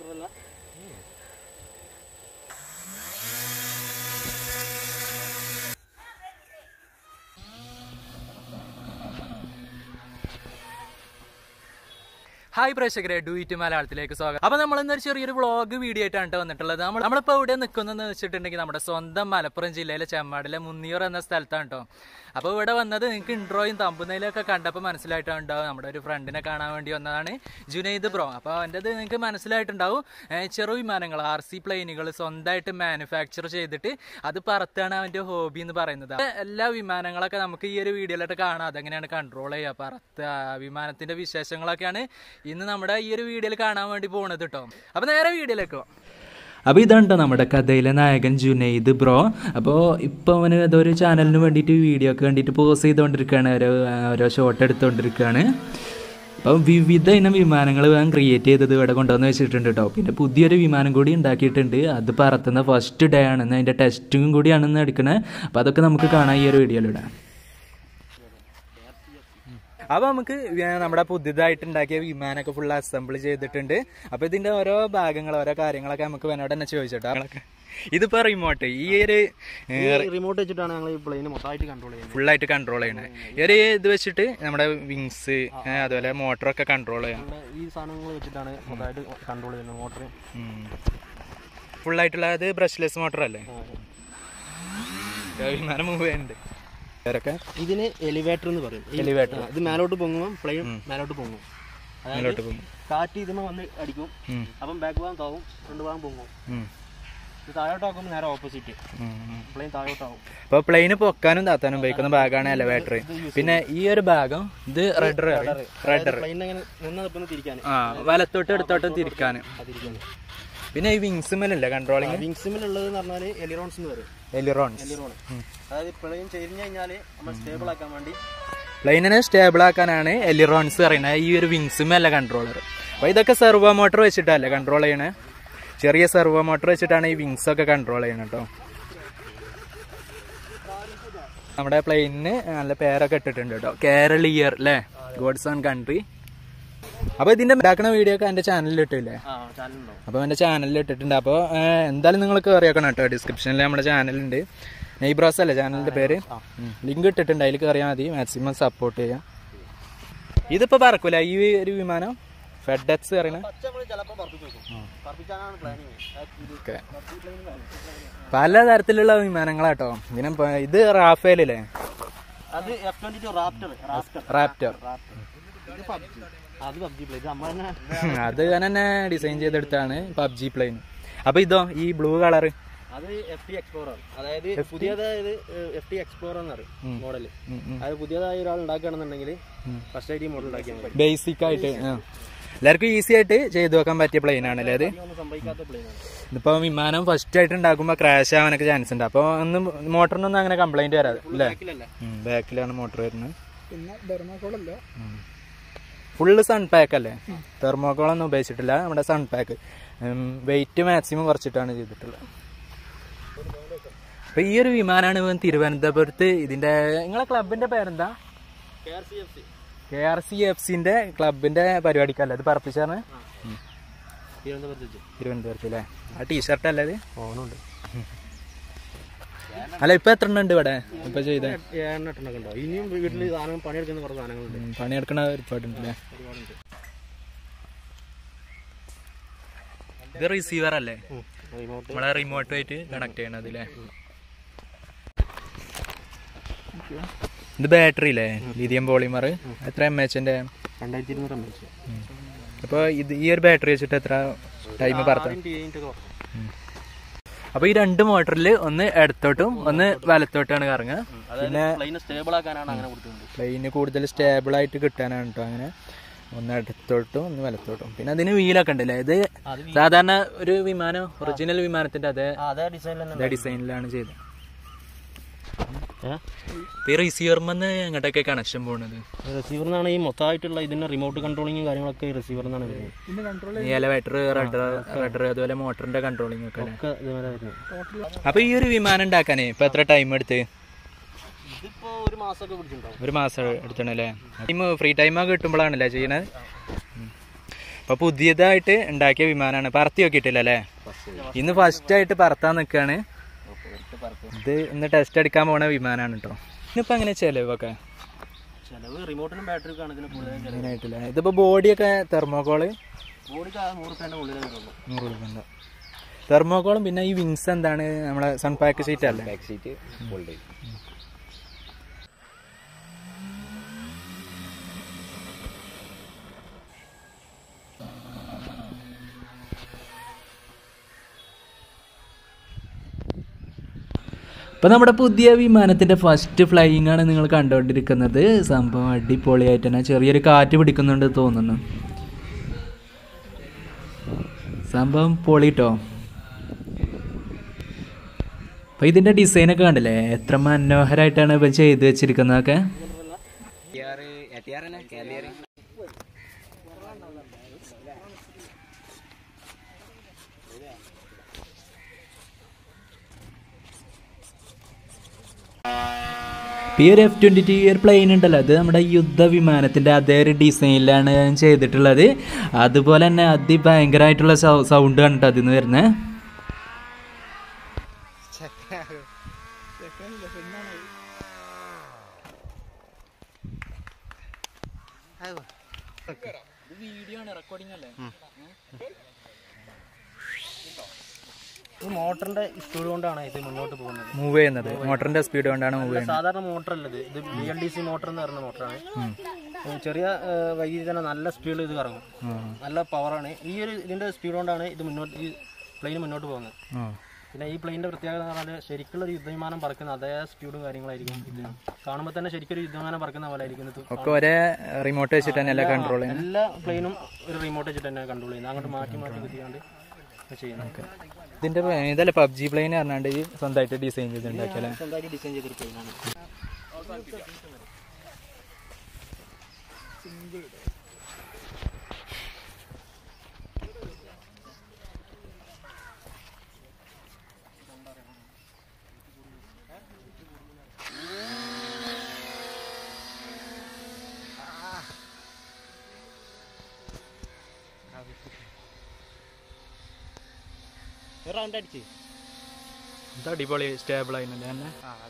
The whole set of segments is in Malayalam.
കളറല്ല ഹായ് പ്രേക്ഷകരെ ഡു ഇറ്റ് മലയാളത്തിലേക്ക് സ്വാഗതം അപ്പൊ നമ്മൾ ഇന്നൊരു ചെറിയൊരു വ്ളോഗ് വീഡിയോ ആയിട്ടാണ് ട്ടോ വന്നിട്ടുള്ളത് നമ്മൾ നമ്മളിപ്പോ ഇവിടെ നിൽക്കുന്നതെന്ന് വെച്ചിട്ടുണ്ടെങ്കിൽ നമ്മുടെ സ്വന്തം മലപ്പുറം ജില്ലയിലെ ചെമ്മാടിലെ മുന്നിയൂർ എന്ന സ്ഥലത്താണ് കേട്ടോ അപ്പോൾ ഇവിടെ വന്നത് നിങ്ങൾക്ക് ഇൻട്രോയും തമ്പുന്നയിലൊക്കെ കണ്ടപ്പോൾ മനസ്സിലായിട്ടുണ്ടാവും നമ്മുടെ ഒരു ഫ്രണ്ടിനെ കാണാൻ വേണ്ടി വന്നതാണ് ജുനൈദ് ബ്രോ അപ്പോൾ അവൻ്റെത് നിങ്ങൾക്ക് മനസ്സിലായിട്ടുണ്ടാവും ഏഹ് ചെറു വിമാനങ്ങൾ ആർ സി പ്ലെയിനുകൾ സ്വന്തമായിട്ട് മാനുഫാക്ചർ ചെയ്തിട്ട് അത് പറത്താണ് അവൻ്റെ ഹോബി എന്ന് പറയുന്നത് അത് എല്ലാ വിമാനങ്ങളൊക്കെ നമുക്ക് ഈ ഒരു വീഡിയോയിലായിട്ട് കാണാം അതെങ്ങനെയാണ് കൺട്രോൾ ചെയ്യുക പറത്തുക വിമാനത്തിൻ്റെ വിശേഷങ്ങളൊക്കെയാണ് ഇന്ന് നമ്മുടെ ഈ ഒരു വീഡിയോയിൽ കാണാൻ വേണ്ടി പോകുന്നത് കേട്ടോ അപ്പോൾ നേരെ വീഡിയോയിലേക്ക് പോകാം അപ്പോൾ ഇതാണ് ട്ടോ നമ്മുടെ കഥയിലെ നായകൻ ജുനൈദ് ബ്രോ അപ്പോൾ ഇപ്പോൾ അവന് ഏതൊരു ചാനലിന് വേണ്ടിയിട്ട് വീഡിയോ ഒക്കെ വേണ്ടിയിട്ട് പോസ് ചെയ്തുകൊണ്ടിരിക്കുകയാണ് ഓരോ ഓരോ ഷോട്ട് എടുത്തുകൊണ്ടിരിക്കുകയാണ് അപ്പം വിവിധ ഇനം വിമാനങ്ങൾ ഞാൻ ക്രിയേറ്റ് ചെയ്തത് ഇവിടെ കൊണ്ടുവന്ന് വെച്ചിട്ടുണ്ട് കേട്ടോ പിന്നെ പുതിയൊരു വിമാനം കൂടി ഉണ്ടാക്കിയിട്ടുണ്ട് അത് പറത്തുന്ന ഫസ്റ്റ് ഡേ ആണെന്ന് അതിൻ്റെ ടെസ്റ്റും കൂടിയാണെന്ന് എടുക്കണേ അപ്പോൾ അതൊക്കെ നമുക്ക് കാണാം ഈ ഒരു വീഡിയോയിലിടാം അപ്പോൾ നമുക്ക് വി- നമ്മുടെ പുതിയതായിട്ട് ഉണ്ടാക്കിയ വിമാനമൊക്കെ ഫുൾ അസംബിൾ ചെയ്തിട്ടുണ്ട് അപ്പോൾ ഇതിന്റെ ഓരോ ഭാഗങ്ങൾ ഓരോ കാര്യങ്ങളൊക്കെ നമുക്ക് വേനോട് തന്നെ ചോദിച്ചോട്ടോ ഇതിപ്പോ റിമോട്ട് ഈ ഒരു റിമോട്ട് വെച്ചിട്ടാണ് ഞങ്ങൾ ഈ പ്ലെയിൻ മൊത്തമായിട്ട് കൺട്രോൾ ചെയ്യുന്നത് ഫുള്ളായിട്ട് കൺട്രോൾ ചെയ്യണത് ഈ ഒരു ഇത് വെച്ചിട്ട് നമ്മുടെ വിങ്സ് അതുപോലെ മോട്ടറൊക്കെ കൺട്രോൾ ചെയ്യാം നമ്മുടെ ഈ സാധനങ്ങൾ വെച്ചിട്ടാണ് മൊത്തമായിട്ട് കൺട്രോൾ ചെയ്യുന്നത് മോട്ടർ ഫുള്ളായിട്ടുള്ള അത് ബ്രഷ്ലെസ് മോട്ടർ അല്ലേ വിമാനം മൂവ് ചെയ്യുന്നുണ്ട് ഇവരൊക്കെ ഇതിന് എലിവേറ്റർ എന്ന് പറയും ഈ- Elevator. ആ, ഇത് മേലോട്ട് പൊങ്ങുമ്പോൾ പ്ലെയിൻ മേലോട്ട് പൊങ്ങും മേലോട്ട് പോകും കാറ്റ് ഇതിമ വന്ന് അടിക്കും അപ്പം ബാക്ക് ഭാഗം താവും ഫ്രണ്ട് ഭാഗം പൊങ്ങും ഇത് താഴോട്ടാക്കുമ്പോൾ നേരെ ഓപ്പോസിറ്റ് പ്ലെയിൻ താഴോട്ടാവും അപ്പോൾ പ്ലെയിന് പൊക്കാനും താത്താനും ഉപയോഗിക്കുന്ന ഭാഗമാണ് എലവേറ്റർ പിന്നെ ഈ ഒരു ഭാഗം ഇത് റെഡർ റെഡർ പ്ലെയിൻ അങ്ങനെ നിന്ന് നിൽക്കുന്ന തിരിക്കാൻ ആ വലത്തോട്ടും എടുത്തോട്ടും തിരിക്കാൻ അതിരിക്കാൻ പിന്നെ ഈ വിങ്സ് മേലല്ലേ കൺട്രോളിങ് വിങ്സിമിലുള്ളത് എന്ന് പറഞ്ഞാൽ എലിറോൺസ് എന്ന് പറയും എലിറോൺസ് എലിറോൺ അതായത് പ്ലെയിൻ ചെരിഞ്ഞു കഴിഞ്ഞാൽ നമ്മൾ സ്റ്റേബിൾ ആക്കാൻ വേണ്ടി പ്ലെയിനിനെ സ്റ്റേബിൾ ആക്കാനാണ് എലിറോൺസ് പറയുന്നത് ഈ ഒരു വിങ്സുമല്ല കൺട്രോളർ അപ്പോൾ ഇതൊക്കെ സെർവോ മോട്ടോർ വെച്ചിട്ടല്ലേ കൺട്രോൾ ചെയ്യണേ ചെറിയ സെർവോ മോട്ടോർ വെച്ചിട്ടാണ് ഈ വിങ്സ് ഒക്കെ കൺട്രോൾ ചെയ്യണത് കേട്ടോ നമ്മുടെ പ്ലെയിനിന് നല്ല പേരൊക്കെ ഇട്ടിട്ടുണ്ട് കേട്ടോ കേരളീയർ അല്ലേ ഗോഡ്സ് ഓൺ കൺട്രി അപ്പോൾ ഇതിന്റെ ഉണ്ടാക്കുന്ന വീഡിയോ ഒക്കെ എൻ്റെ ചാനലിൽ ഇട്ടില്ലേ ആ ചാനലുണ്ടാവും അപ്പോൾ എൻ്റെ ചാനലിൽ ഇട്ടിട്ടുണ്ട് അപ്പോൾ എന്തായാലും നിങ്ങൾ കയറിയാക്കണം കേട്ടോ ഡിസ്ക്രിപ്ഷനിൽ നമ്മുടെ ചാനലുണ്ട് നെയ്ബ്രോസ് അല്ലേ ചാനലിൻ്റെ പേര് ലിങ്ക് ഇട്ടിട്ടുണ്ട് അതിൽ കയറിയാൽ മതി മാക്സിമം സപ്പോർട്ട് ചെയ്യാം ഇതിപ്പോൾ പറക്കൂല ഈ ഒരു വിമാനം ഫെഡെക്സ് പറയുന്നത് പച്ച നമ്മൾ ചിലപ്പോൾ പറപ്പിച്ച് വെക്കും പറപ്പിച്ചാണ് പ്ലാനിങ് ഓക്കെ പല തരത്തിലുള്ള വിമാനങ്ങളാട്ടോ ഇതിനെ പ- ഇത് റാഫേലല്ലേ അത് F twenty two raptor raptor raptor ഇത് പബ്ജി അത് പബ്ജി പ്ലേ ഇത് അമ്മ തന്നെ അത് ഞാൻ തന്നെ ഡിസൈൻ ചെയ്തെടുത്താണ് പബ്ജി പ്ലെയിൻ അപ്പോൾ ഇതോ ഈ ബ്ലൂ കളർ അത് എഫ് ടി എക്സ്പ്ലോറർ അതായത് പുതിയതായത് എഫ് ടി എക്സ്പ്ലോറർ എന്ന് പറയും മോഡൽ അത് പുതിയതായി ഒരാൾ ഉണ്ടാക്കുകയാണെന്നുണ്ടെങ്കിൽ ഫസ്റ്റ് ആയിട്ട് ഈ മോഡൽ ഉണ്ടാക്കിയാൽ മതി ബേസിക് ആയിട്ട് ആ. എല്ലാവർക്കും ഈസി ആയിട്ട് ചെയ്തു വെക്കാൻ പറ്റിയ പ്ലെയിൻ ആണല്ലേ അത് ഒന്നും സംഭവിക്കാത്ത പ്ലെയിൻ ആണ് ഇതിപ്പോ വിമാനം ഫസ്റ്റ് ആയിട്ട് ഉണ്ടാക്കുമ്പോൾ ക്രാഷ് ആവാനൊക്കെ ചാൻസ് ഉണ്ട് അപ്പോൾ ഒന്നും മോട്ടറിനൊന്നും അങ്ങനെ കംപ്ലൈന്റ് വരാതെ അല്ലേ ബാക്കിലല്ല ബാക്കിലാണ് മോട്ടർ വരുന്നത് പിന്നെ തെർമാക്കോളല്ല ഫുള്ള് സൺ പാക്ക് അല്ലേ തെർമോക്കോളൊന്നും ഉപയോഗിച്ചിട്ടില്ല നമ്മുടെ സൺ പാക്ക് വെയിറ്റ് മാക്സിമം കുറച്ചിട്ടാണ് ചെയ്തിട്ടുള്ളത് അപ്പൊ ഈ ഒരു വിമാനമാണ് ഇവൻ തിരുവനന്തപുരത്ത് ഇതിന്റെ നിങ്ങളെ ക്ലബിന്റെ പേരെന്താ K R C F C K R C F സിന്റെ ക്ലബിന്റെ പരിപാടിക്കല്ലേ ഇത് പറപ്പിച്ചാണ് തിരുവനന്തപുരത്ത് വെച്ച് തിരുവനന്തപുരത്ത് അല്ലേ ആ ടീഷർട്ട് അല്ലേ ഇത് ഓണുണ്ട് അല്ല ഇപ്പൊ എത്ര എണ്ണം ഉണ്ട് ഇവിടെ ഇപ്പൊ ചെയ്ത ഏഴെണ്ണെട്ടൊക്കെ ഉണ്ടാവും ഇനിയും വീട്ടിൽ സാധനം പണിയെടുക്കുന്ന കുറേ സാധനങ്ങളുണ്ട് ഉം, പണിയെടുക്കണ ഒരുപാടുണ്ടല്ലേ ഒരുപാടുണ്ട് ഇത് റിസീവർ അല്ലേ റിമോട്ട് നമ്മളെ റിമോട്ടുമായിട്ട് കണക്ട് ചെയ്യണത് അല്ലേ ഇത് ബാറ്ററി അല്ലേ ലിഥിയം പോളിമർ എത്ര എം എച്ചിന്റെ രണ്ടായിരത്തി ഇരുന്നൂറ് എം എച്ച് അപ്പോൾ ഇത് ഈ ഒരു ബാറ്ററി വെച്ചിട്ട് എത്ര ടൈം പറത്താം കഴിഞ്ഞിട്ടൊക്കെ പറഞ്ഞു അപ്പോൾ ഈ രണ്ട് മോട്ടറിൽ ഒന്ന് ഇടത്തോട്ടും ഒന്ന് വലത്തോട്ടാണ് കറങ്ങുക അതായത് പ്ലെയിൻ സ്റ്റേബിൾ ആക്കാനാണ് അങ്ങനെ കൊടുത്തിട്ടുണ്ട് പ്ലെയിന് കൂടുതൽ സ്റ്റേബിൾ ആയിട്ട് കിട്ടാനാണ് കേട്ടോ അങ്ങനെ ഒന്ന് ഇടത്തോട്ടും ഒന്ന് വലത്തോട്ടും പിന്നെ അതിന് വീലൊക്കെ ഉണ്ടല്ലേ ഇത് അത് സാധാരണ ഒരു വിമാനം ഒറിജിനൽ വിമാനത്തിന്റെ അതേ അതേ ഡിസൈനിൽ തന്നെ അതേ ഡിസൈനിലാണ് ചെയ്തത് ഇപ്പൊ ഈ റിസീവർമെന്ന് എങ്ങോട്ടൊക്കെ കണക്ഷൻ പോണത് റിസീവർ നിന്നാണ് ഈ മൊത്തമായിട്ടുള്ള ഇതിന്റെ റിമോട്ട് കൺട്രോളിങ്ങും കാര്യങ്ങളൊക്കെ റിസീവർ നിന്നാണ് വരുന്നത് ഈ എലവേറ്റർ റഡർ റഡർ അതുപോലെ മോട്ടറിന്റെ കൺട്രോളിംഗ് ഒക്കെ അല്ലേ ഒക്കെ ഇതുവരെ വരുന്നത് അപ്പൊ ഈ ഒരു വിമാനം ഉണ്ടാക്കാനേ ഇപ്പൊ എത്ര ടൈം എടുത്ത് ഇതിപ്പോ ഒരു മാസമൊക്കെ പിടിച്ചിട്ടുണ്ടാവും ഒരു മാസം എടുത്തണല്ലേ ടൈം ഫ്രീ ടൈം ഒക്കെ കിട്ടുമ്പോഴാണല്ലേ ചെയ്യണത് അപ്പൊ പുതിയതായിട്ട് ഉണ്ടാക്കിയ വിമാനമാണ് പറത്തി നോക്കിയിട്ടില്ല അല്ലേ ഇന്ന് ഫസ്റ്റ് ആയിട്ട് പറത്താൻ നിൽക്കാണ് ഇത് ഇന്ന് ടെസ്റ്റ് എടുക്കാൻ പോണ വിമാനമാണ് കേട്ടോ ഇന്നിപ്പോ എങ്ങനെ ചെലവൊക്കെ ചിലവ് റിമോട്ടിനും ബാറ്ററിക്കാണ് ഇതിന് കൂടുതൽ ചിലവ് മെയിനായിട്ടില്ല ഇതിപ്പോ ബോഡിയൊക്കെ തെർമോകോള് ബോഡിക്ക് ആ നൂറ് റുപ്യേൻ്റെ ഉള്ളിലേ വരുള്ളൂ നൂറ് രൂപ തെർമോകോളും പിന്നെ ഈ വിങ്സ് എന്താണ് നമ്മളെ സൺപാക്ക് ഷീറ്റ് അല്ലേ ബാക്ക് സീറ്റ് ഫോൾഡ് ഇപ്പൊ നമ്മുടെ പുതിയ വിമാനത്തിന്റെ ഫസ്റ്റ് ഫ്ലൈയിങ് ആണ് നിങ്ങൾ കണ്ടുകൊണ്ടിരിക്കുന്നത് സംഭവം അടിപൊളിയായിട്ട് തന്നെ ചെറിയൊരു കാറ്റ് പിടിക്കുന്നുണ്ട് തോന്നുന്നു സംഭവം പൊളിട്ടോ അപ്പൊ ഇതിന്റെ ഡിസൈനൊക്കെ കണ്ടില്ലേ എത്ര മനോഹരമായിട്ടാണ് ഇപ്പൊ ചെയ്ത് വെച്ചിരിക്കുന്നതൊക്കെ ഇപ്പൊ ഈ ഒരു എഫ് ട്വൻറ്റി ടു ഇയർ പ്ലെയിൻ ഉണ്ടല്ലോ അത് നമ്മുടെ യുദ്ധവിമാനത്തിൻ്റെ അതേ ഒരു ഡിസൈനിലാണ് ഞാൻ ചെയ്തിട്ടുള്ളത് അതുപോലെ തന്നെ അതിഭയങ്കരമായിട്ടുള്ള സൗണ്ട് കണ്ടിട്ട് അതിൽ നിന്ന് വരുന്നത് വീഡിയോ ആണ് റെക്കോർഡിംഗ് അല്ലേ ഈ മോട്ടറിന്റെ സ്പീഡ് കൊണ്ടാണ് ഇത് മുന്നോട്ട് പോകുന്നത് മൂവ് ചെയ്യുന്നത് മോട്ടറിന്റെ സ്പീഡ് കൊണ്ടാണ് മൂവ് ചെയ്യുന്നത് സാധാരണ മോട്ടർ അല്ലത് ഇത് B L D C motor എന്ന് പറയുന്ന മോട്ടറാണ് ഉം, ചെറിയ ഏഹ്, വൈദ്യുതി തന്നെ നല്ല സ്പീഡിൽ ഇത് കറങ്ങും നല്ല പവറാണ് ഈ ഒരു ഇതിന്റെ സ്പീഡ് കൊണ്ടാണ് ഇത് മുന്നോട്ട് ഈ പ്ലെയിൻ മുന്നോട്ട് പോകുന്നത് പിന്നെ ഈ പ്ലെയിനിന്റെ പ്രത്യേകത എന്ന് പറഞ്ഞാൽ ശരിക്കുള്ള ഒരു യുദ്ധവിമാനം പറക്കുന്ന അതേ സ്പീഡും കാര്യങ്ങളായിരിക്കും ഇത് കാണുമ്പോൾ തന്നെ ശരിക്കും ഒരു യുദ്ധവിമാനം പറക്കുന്ന പോലെ ആയിരിക്കും ഇത് ഒക്കെ ഒരേ റിമോട്ട് വെച്ചിട്ട് തന്നെ എല്ലാം കൺട്രോൾ ചെയ്യുന്നത് എല്ലാ പ്ലെയിനും ഒരു റിമോട്ട് വെച്ചിട്ട് തന്നെ കൺട്രോൾ ചെയ്യുന്നത് അങ്ങോട്ട് മാറ്റി മാറ്റി കുത്തിയാണ്ട് ചെയ്യുന്നത് ഇതിന്റെ ഇതല്ലേ പബ്ജി പ്ലെയിൻ പറഞ്ഞാണ്ട് ഈ സ്വന്തമായിട്ട് ഡിസൈൻ ചെയ്തിട്ടുണ്ടാക്കിയല്ലേ സ്വന്തമായിട്ട് ഡിസൈൻ ചെയ്തൊരു പ്ലെയിനാണ് റൗണ്ട് അടിച്ച് ഇത് അടിപൊളി സ്റ്റേബിൾ ആയിരുന്നല്ലേ തന്നെ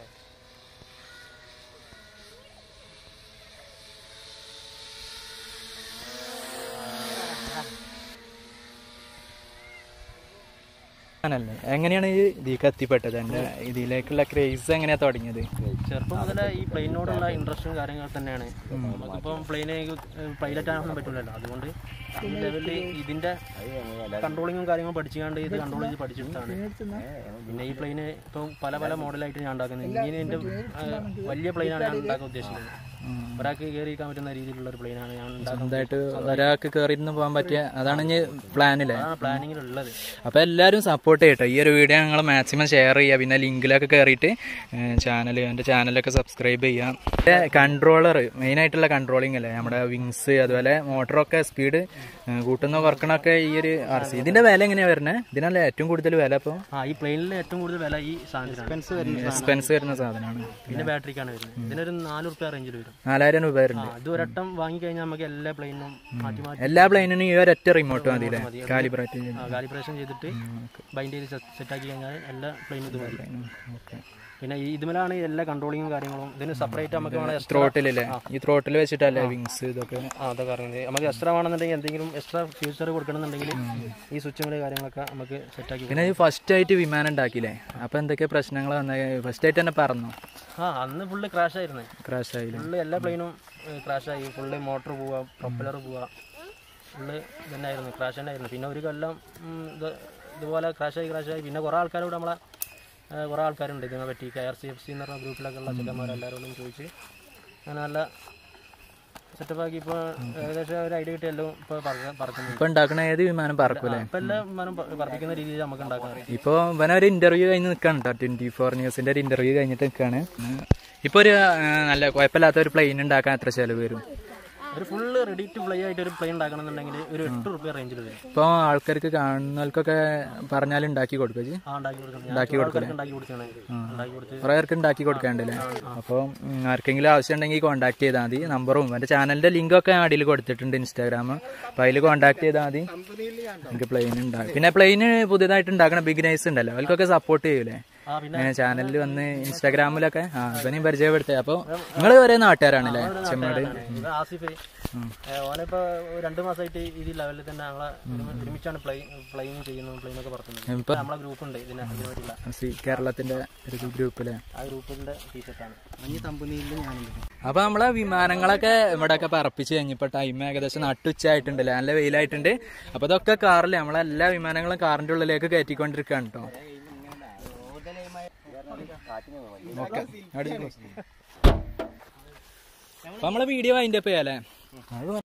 ആണല്ലേ എങ്ങനെയാണ് ഈ ഇതിലേക്ക് എത്തിപ്പെട്ടത് എൻ്റെ ഇതിലേക്കുള്ള ക്രേസ് എങ്ങനെയാ തുടങ്ങിയത് ചെറുപ്പം മുതലേ ഈ പ്ലെയിനോടുള്ള ഇൻട്രസ്റ്റും കാര്യങ്ങൾ തന്നെയാണ് നമുക്കിപ്പം പ്ലെയിനെ പൈലറ്റ് ആകാനൊന്നും പറ്റില്ലല്ലോ അതുകൊണ്ട് ഈ ലെവലിൽ ഇതിന്റെ കൺട്രോളിങ്ങും കാര്യങ്ങളും പഠിച്ചുകൊണ്ട് ഇത് കൺട്രോൾ ചെയ്ത് പഠിച്ചെടുത്താണ് പിന്നെ ഈ പ്ലെയിന് ഇപ്പം പല പല മോഡലായിട്ട് ഞാൻ ഉണ്ടാക്കുന്നത് ഇങ്ങനെ എൻ്റെ വലിയ പ്ലെയിനാണ് ഞാൻ ഉണ്ടാക്കാൻ ഉദ്ദേശിക്കുന്നത് ഒരാൾക്ക് കയറിയിരിക്കാൻ പറ്റുന്ന രീതിയിലുള്ള ഒരു പ്ലെയിനാണ് ഞാൻ ഉണ്ടാക്കുന്നത് സ്വന്തമായിട്ട് ഒരാൾക്ക് കയറിയിരുന്ന് പോകാൻ പറ്റിയ അതാണ് ഇനി പ്ലാനില്ലേ അതാണ് പ്ലാനിങ്ങിലുള്ളത് അപ്പോൾ എല്ലാവരും സപ്പോർട്ട് ചെയ്യട്ടോ ഈ ഒരു വീഡിയോ ഞങ്ങൾ മാക്സിമം ഷെയർ ചെയ്യുക പിന്നെ ലിങ്കിലൊക്കെ കയറിയിട്ട് ചാനൽ എൻ്റെ ചാനലൊക്കെ സബ്സ്ക്രൈബ് ചെയ്യാം കൺട്രോളർ മെയിനായിട്ടുള്ള കൺട്രോളിങ് അല്ലേ നമ്മുടെ വിങ്സ് അതുപോലെ മോട്ടറൊക്കെ സ്പീഡ് കൂട്ടുന്ന കുറക്കണമൊക്കെ ഈ ഒരു ആർ സി ഇതിൻ്റെ വില എങ്ങനെയാണ് വരുന്നത് ഇതിനല്ലേ ഏറ്റവും കൂടുതൽ വില അപ്പോൾ ആ ഈ പ്ലെയിനിൽ ഏറ്റവും കൂടുതൽ വില ഈ സാധനത്തിനാണ് എക്സ്പെൻസ് വരുന്ന സാധനമാണ് പിന്നെ ബാറ്ററിക്കാണ് വരുന്നത് ഇതിനൊരു നാല് റുപ്യ റേഞ്ചിൽ വരും നാലായിരം രൂപ വരുന്നുണ്ട് ആ, ഇത് ഒരട്ടം വാങ്ങിക്കഴിഞ്ഞാൽ നമുക്ക് എല്ലാ പ്ലെയിനും മാറ്റി മാറ്റി എല്ലാ പ്ലെയിനിനും ഈ ഒരൊറ്റ റിമോട്ട് മതി അല്ലേ കാലിബ്രേറ്റ് കാലിബ്രേഷൻ ചെയ്തിട്ട് ബൈൻഡ് ചെയ്ത് സെറ്റ് ആക്കി കഴിഞ്ഞാൽ എല്ലാ പ്ലെയിനും ഇത് മതി ഓക്കെ പിന്നെ ഈ ഇതുമലാണ് എല്ലാ കൺട്രോളിങ്ങും കാര്യങ്ങളും ഇതിന് സെപ്പറേറ്റ് നമുക്ക് വേണം എക്സ്ട്രാ ത്രോട്ടിലല്ലേ ഈ ത്രോട്ടിൽ വെച്ചിട്ടല്ലേ വിങ്സ് ഇതൊക്കെ ആ അതൊക്കെ അറിയുന്നത് നമുക്ക് എക്സ്ട്രാ വേണമെന്നുണ്ടെങ്കിൽ എന്തെങ്കിലും എക്സ്ട്രാ ഫ്യൂച്ചർ കൊടുക്കണമെന്നുണ്ടെങ്കിൽ ഈ സ്വിച്ചുകൾ കാര്യങ്ങളൊക്കെ നമുക്ക് സെറ്റ് ആക്കി പിന്നെ ഈ ഫസ്റ്റ് ആയിട്ട് വിമാനം ഉണ്ടാക്കിയില്ലേ അപ്പൊ എന്തൊക്കെ പ്രശ്നങ്ങൾ വന്ന ഫസ്റ്റ് ആയിട്ട് തന്നെ പറഞ്ഞു ആ അന്ന് ഫുള്ള് ക്രാഷ് ആയിരുന്നു ക്രാഷ് ആയില്ലേ ഫുള്ള് എല്ലാ പ്ലെയിനും ക്രാഷ് ആയി ഫുള്ള് മോട്ടർ പോവുക പ്രൊപ്പലർ പോവുക ഫുള്ള് ഇതന്നെയായിരുന്നു ക്രാഷ് തന്നെയായിരുന്നു പിന്നെ ഒരു കൊല്ലം ഉം, ഇത് ഇതുപോലെ ക്രാഷ് ആയി ക്രാഷ് ആയി പിന്നെ കുറേ ആൾക്കാരോട് നമ്മളെ ഏഹ്, കുറേ ആൾക്കാരുണ്ട് ഇതിനെ പറ്റി K R C F C എന്ന് പറഞ്ഞ ഗ്രൂപ്പിലൊക്കെ ഉള്ള ചെക്കന്മാരെല്ലാവരോടും ചോദിച്ച് അങ്ങനെ നല്ല സെറ്റപ്പാക്കി ഇപ്പോൾ ഏകദേശം ഒരു ഐഡിയ കിട്ടി എല്ലാം ഇപ്പോൾ പറക്കുന്നുണ്ട് ഇപ്പൊ ഉണ്ടാക്കണ ഏത് വിമാനം പറക്കൂലേ ഇപ്പം എല്ലാം വിമാനം പ- പറപ്പിക്കുന്ന രീതിയിൽ നമുക്ക് ഉണ്ടാക്കാൻ അറിയാം ഇപ്പൊ ഇവനെ ഒരു ഇന്റർവ്യൂ കഴിഞ്ഞ് നിൽക്കാണ് കേട്ടോ ട്വന്റി ഫോർ ന്യൂസിന്റെ ഒരു ഇന്റർവ്യൂ കഴിഞ്ഞിട്ട് നിൽക്കാണ് ഇപ്പൊ ഒരു ആ, നല്ല കുഴപ്പമില്ലാത്ത ഒരു പ്ലെയിൻ ഉണ്ടാക്കാൻ എത്ര ചെലവ് വരും ഒരു ഫുള്ള് റെഡി ടു ഫ്ലൈ ആയിട്ട് ഒരു പ്ലെയിൻ ഉണ്ടാക്കണമെന്നുണ്ടെങ്കിൽ ഒരു എട്ട് റുപ്യ റേഞ്ചിൽ വരും ഇപ്പോൾ ആൾക്കാർക്ക് കാണുന്നവർക്കൊക്കെ പറഞ്ഞാൽ ഉണ്ടാക്കി കൊടുക്കുക ജി ആ ഉണ്ടാക്കി കൊടുക്കണം ഞാൻ ആൾക്കാർക്ക് ഉണ്ടാക്കി കൊടുത്താണ് ഉണ്ടാക്കി കൊടുത്ത് കുറേ പേർക്ക് ഉണ്ടാക്കി കൊടുക്കാണ്ടല്ലേ അപ്പോൾ ആർക്കെങ്കിലും ആവശ്യം ഉണ്ടെങ്കിൽ കോൺടാക്ട് ചെയ്താൽ മതി നമ്പറും എൻ്റെ ചാനലിൻ്റെ ലിങ്കൊക്കെ അടിയിൽ കൊടുത്തിട്ടുണ്ട് ഇൻസ്റ്റാഗ്രാം അപ്പോൾ അതിൽ കോൺടാക്ട് ചെയ്താൽ മതി എനിക്ക് പ്ലെയിൻ ഉണ്ടാകും പിന്നെ പ്ലെയിന് പുതിയതായിട്ട് ഉണ്ടാക്കണ ബിഗിനേഴ്സ് ഉണ്ടല്ലോ അവർക്കൊക്കെ സപ്പോർട്ട് ചെയ്യൂലേ ആ പിന്നെ ഇങ്ങനെ ചാനലിൽ വന്ന് ഇൻസ്റ്റാഗ്രാമിലൊക്കെ ആ ഇവനെയും പരിചയപ്പെടുത്തേ അപ്പോൾ നിങ്ങൾ ഒരേ നാട്ടുകാരാണല്ലേ ചെമ്മട് ഇത് ആസിഫ് ഏ, ഓനിപ്പോ രണ്ടു മാസമായിട്ട് ഈ ലെവലിൽ തന്നെ ഞങ്ങളെ ഒരുമി- ഒരുമിച്ചാണ് പ്ലൈ പ്ലെയിങ് ചെയ്യുന്നത് പ്ലെയിൻ ഒക്കെ പറത്തുന്നത് ഇപ്പൊ നമ്മളെ ഗ്രൂപ്പ് ഉണ്ട് ഇതിന് ഇതിന് പറ്റില്ല സി കേരളത്തിന്റെ ഒരു ഗ്രൂപ്പിലെ ആ ഗ്രൂപ്പിന്റെ ടീഷർട്ടാണ് ഈ കമ്പനിയിൽ ഞാനുണ്ട് അപ്പൊ നമ്മളെ വിമാനങ്ങളൊക്കെ ഇവിടെ ഒക്കെ പറപ്പിച്ച് കഴിഞ്ഞപ്പോ ടൈം ഏകദേശം നട്ടുച്ച ആയിട്ടുണ്ടല്ലേ നല്ല വെയിലായിട്ടുണ്ട് അപ്പൊ ഇതൊക്കെ കാറില് നമ്മളെ എല്ലാ വിമാനങ്ങളും കാറിന്റെ ഉള്ളിലേക്ക് കയറ്റിക്കൊണ്ടിരിക്കുകയാണ് കേട്ടോ ഓക്കെ അപ്പൊ നമ്മളെ വീഡിയോ അതിന്റെ ചെയ്യാലേ